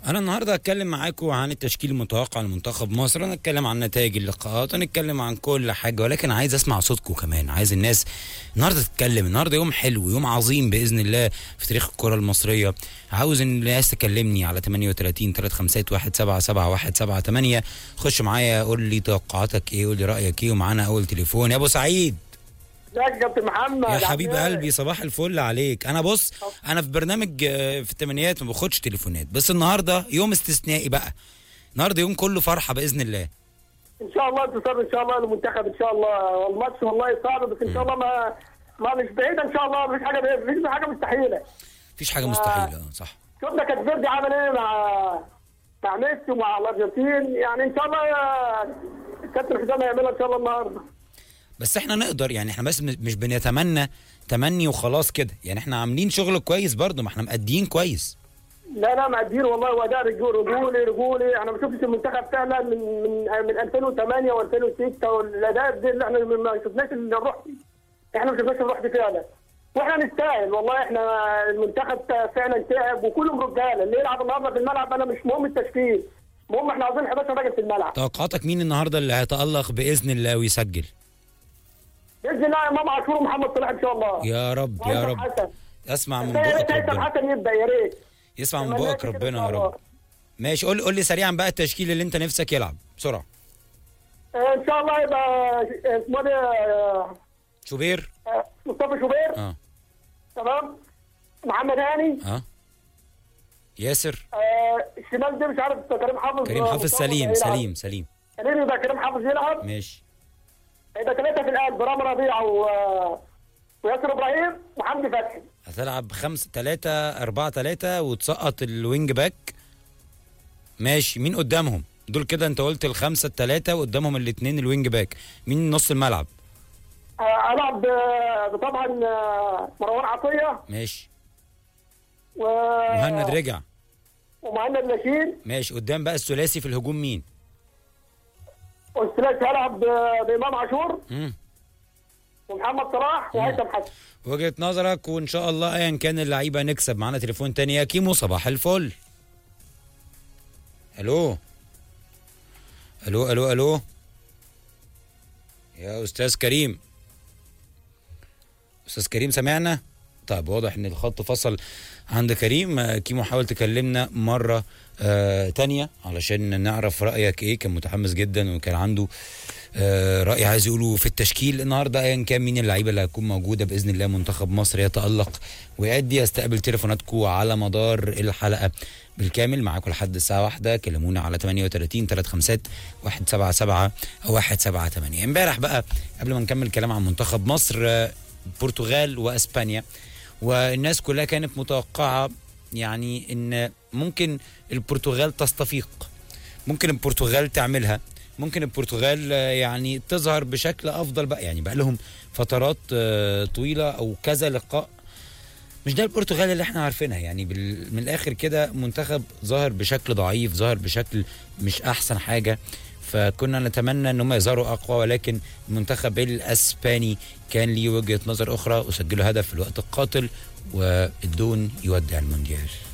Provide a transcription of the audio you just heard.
انا النهارده هتكلم معاكم عن التشكيل المتوقع لمنتخب مصر هنتكلم عن نتائج اللقاءات هنتكلم عن كل حاجه ولكن عايز اسمع صوتكم كمان عايز الناس النهارده تتكلم النهارده يوم حلو يوم عظيم باذن الله في تاريخ الكره المصريه عاوز ان الناس تكلمني على 38 351 77 خش معايا قول لي توقعاتك ايه قول لي رايك ايه ومعانا اول تليفون يا ابو سعيد ازيك يا كابتن محمد يا حبيب عامل إيه؟ قلبي صباح الفل عليك انا بص انا في برنامج آه، في الثمانينات ما باخدش تليفونات بس النهارده يوم استثنائي بقى النهارده يوم كله فرحه باذن الله ان شاء الله انتصار ان شاء الله للمنتخب ان شاء الله الماتش والله صعب بس ان شاء الله ما ما مش بعيد ان شاء الله مفيش حاجه مفيش حاجه مستحيله مفيش حاجه مستحيله آه، صح شفنا كانت فيردي عمل ايه مع مع ميسي ومع الارجنتين يعني ان شاء الله يا كابتن حسام هيعملها ان شاء الله النهارده بس احنا نقدر يعني احنا بس م- مش بنتمنى تمني وخلاص كده يعني احنا عاملين شغل كويس برضه ما احنا مأديين كويس لا لا مقدير والله واداء رجول رجولي رجولي انا ما شفتش المنتخب فعلا من من من 2008 و2006 والاداء دي اللي احنا ما شفناش الروح دي احنا ما شفناش الروح دي فعلا واحنا نستاهل والله احنا المنتخب فعلا تعب وكلهم رجاله اللي يلعب النهارده في الملعب انا مش مهم التشكيل المهم احنا عاوزين 11 راجل في الملعب توقعاتك مين النهارده اللي هيتألق باذن الله ويسجل باذن الله امام عاشور ومحمد صلاح ان شاء الله يا رب يا وهيثم رب حسن. اسمع من بس يا ريت بقك هيثم ربنا حسن يبدا يا ريت يسمع من تمنياتي بقك كده إن ربنا شاء يا الله. رب ماشي قول قول لي سريعا بقى التشكيل اللي انت نفسك يلعب بسرعه آه، ان شاء الله يبقى اسمه ده آه، شوبير آه، مصطفى شوبير اه تمام محمد هاني اه ياسر آه الشمال ده مش عارف كريم حافظ كريم حافظ مصطفى سليم يلعب. سليم سليم سليم يبقى كريم حافظ يلعب ماشي يبقى ثلاثة في القلب رامي ربيع و... وياسر ابراهيم وحمدي فتحي هتلعب خمسة تلاتة أربعة تلاتة وتسقط الوينج باك ماشي مين قدامهم دول كده انت قلت الخمسة التلاتة وقدامهم الاتنين الوينج باك مين نص الملعب آه العب آه، طبعا آه، مروان عطية ماشي و... مهند رجع ومهند نشيد ماشي قدام بقى الثلاثي في الهجوم مين والثلاثي هلعب آه، بامام عاشور مم. ومحمد صلاح وهيثم حسن وجهة نظرك وان شاء الله ايا كان اللعيبة نكسب معانا تليفون تاني يا كيمو صباح الفل الو الو الو الو يا استاذ كريم استاذ كريم سمعنا طيب واضح ان الخط فصل عند كريم آه، كيمو حاول تكلمنا مرة آه تانية علشان نعرف رأيك ايه كان متحمس جدا وكان عنده آه رأي عايز يقوله في التشكيل النهارده ايا كان مين اللعيبة اللي هتكون موجودة بإذن الله منتخب مصر يتألق ويأدي استقبل تليفوناتكم على مدار الحلقة بالكامل معاكم لحد الساعة واحدة كلمونا على 38 35 177 أو 178 امبارح بقى قبل ما نكمل كلام عن منتخب مصر آه، البرتغال واسبانيا والناس كلها كانت متوقعه يعني ان ممكن البرتغال تستفيق ممكن البرتغال تعملها ممكن البرتغال آه، يعني تظهر بشكل افضل بقى يعني بقى لهم فترات آه، طويله او كذا لقاء مش ده البرتغال اللي احنا عارفينها يعني بال... من الاخر كده منتخب ظاهر بشكل ضعيف ظاهر بشكل مش احسن حاجه فكنا نتمنى ان هم يظهروا اقوى ولكن المنتخب الاسباني كان ليه وجهه نظر اخرى وسجلوا هدف في الوقت القاتل والدون يودع المونديال